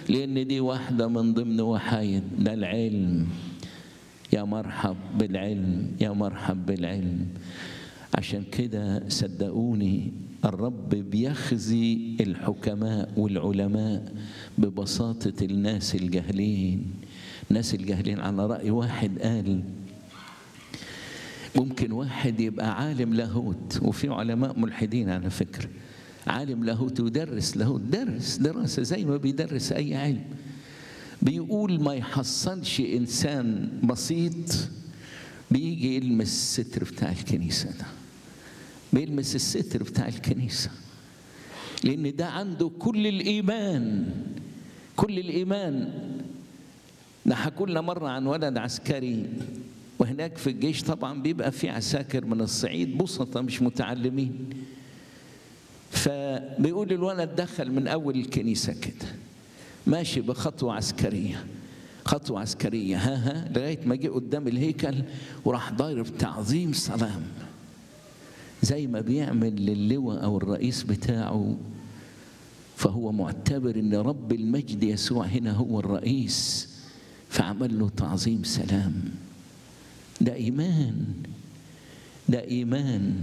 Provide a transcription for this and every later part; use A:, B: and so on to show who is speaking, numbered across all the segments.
A: لأن دي واحدة من ضمن وحايد ده العلم يا مرحب بالعلم يا مرحب بالعلم عشان كده صدقوني الرب بيخزي الحكماء والعلماء ببساطة الناس الجاهلين الناس الجاهلين على رأي واحد قال ممكن واحد يبقى عالم لاهوت وفي علماء ملحدين على فكرة عالم لاهوت ودرس لاهوت درس دراسة زي ما بيدرس أي علم بيقول ما يحصلش إنسان بسيط بيجي يلمس الستر بتاع الكنيسة ده بيلمس الستر بتاع الكنيسة لأن ده عنده كل الإيمان كل الإيمان نحكوا لنا مرة عن ولد عسكري وهناك في الجيش طبعا بيبقى في عساكر من الصعيد بسطة مش متعلمين فبيقول الولد دخل من أول الكنيسة كده ماشي بخطوة عسكرية خطوة عسكرية ها ها لغاية ما جه قدام الهيكل وراح ضارب تعظيم سلام زي ما بيعمل للواء أو الرئيس بتاعه فهو معتبر ان رب المجد يسوع هنا هو الرئيس فعمل له تعظيم سلام ده ايمان ده ايمان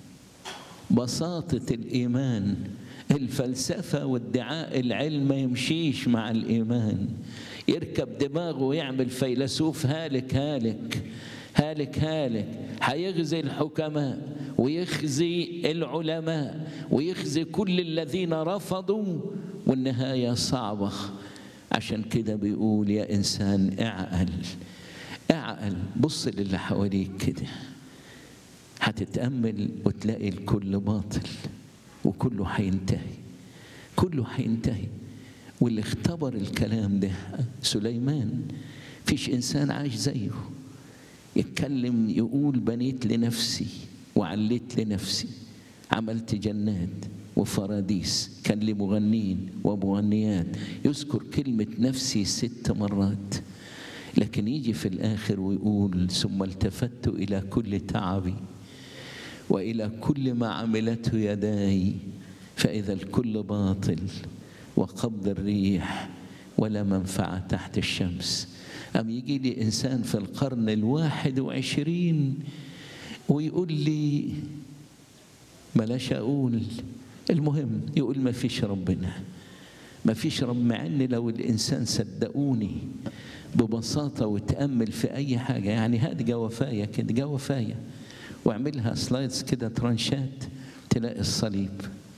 A: بساطه الايمان الفلسفه وادعاء العلم ما يمشيش مع الايمان يركب دماغه ويعمل فيلسوف هالك هالك هالك هالك هيغزي الحكماء ويخزي العلماء ويخزي كل الذين رفضوا والنهاية صعبة عشان كده بيقول يا إنسان اعقل اعقل بص للي حواليك كده هتتأمل وتلاقي الكل باطل وكله هينتهي كله هينتهي واللي اختبر الكلام ده سليمان فيش إنسان عاش زيه يتكلم يقول بنيت لنفسي وعليت لنفسي عملت جنات وفراديس كان لي مغنين ومغنيات يذكر كلمة نفسي ست مرات لكن يجي في الآخر ويقول ثم التفت إلى كل تعبي وإلى كل ما عملته يداي فإذا الكل باطل وقبض الريح ولا منفعة تحت الشمس أم يجي لي إنسان في القرن الواحد وعشرين ويقول لي بلاش أقول المهم يقول ما فيش ربنا ما فيش رب مع ان لو الانسان صدقوني ببساطه وتامل في اي حاجه يعني هات جوافايه كده جوافايه واعملها سلايدز كده ترانشات تلاقي الصليب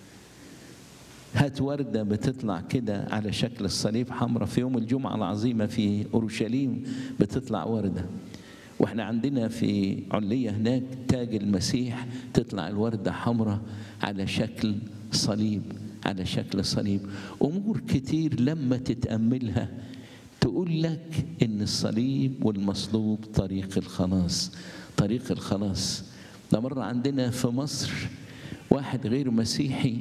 A: هات وردة بتطلع كده على شكل الصليب حمراء في يوم الجمعة العظيمة في أورشليم بتطلع وردة واحنا عندنا في علية هناك تاج المسيح تطلع الوردة حمراء على شكل صليب على شكل صليب أمور كتير لما تتأملها تقول لك إن الصليب والمصلوب طريق الخلاص طريق الخلاص ده مرة عندنا في مصر واحد غير مسيحي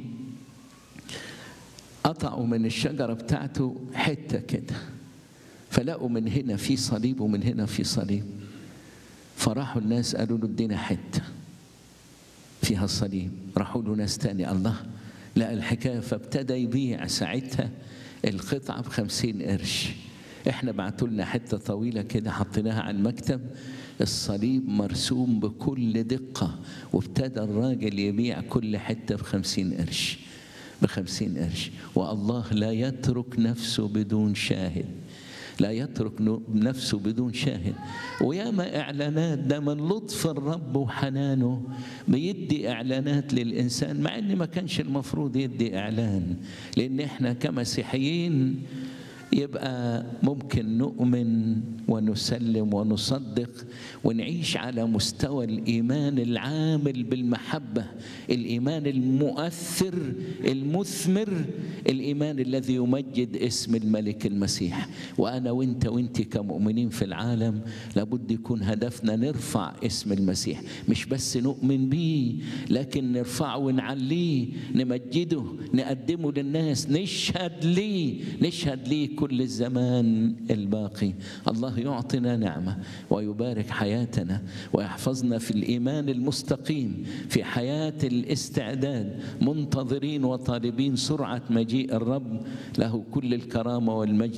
A: قطعوا من الشجرة بتاعته حتة كده فلقوا من هنا في صليب ومن هنا في صليب فراحوا الناس قالوا له ادينا حتة فيها الصليب راحوا له ناس تاني الله لا الحكاية فابتدى يبيع ساعتها القطعة بخمسين قرش احنا بعتوا لنا حتة طويلة كده حطيناها على المكتب الصليب مرسوم بكل دقة وابتدى الراجل يبيع كل حتة بخمسين قرش بخمسين قرش والله لا يترك نفسه بدون شاهد لا يترك نفسه بدون شاهد وياما اعلانات ده من لطف الرب وحنانه بيدي اعلانات للانسان مع ان ما كانش المفروض يدي اعلان لان احنا كمسيحيين يبقى ممكن نؤمن ونسلم ونصدق ونعيش على مستوى الايمان العامل بالمحبه الايمان المؤثر المثمر الايمان الذي يمجد اسم الملك المسيح وانا وانت وانت كمؤمنين في العالم لابد يكون هدفنا نرفع اسم المسيح مش بس نؤمن بيه لكن نرفعه ونعليه نمجده نقدمه للناس نشهد ليه نشهد ليه كل الزمان الباقي الله يعطينا نعمة ويبارك حياتنا ويحفظنا في الإيمان المستقيم في حياة الاستعداد منتظرين وطالبين سرعة مجيء الرب له كل الكرامة والمجد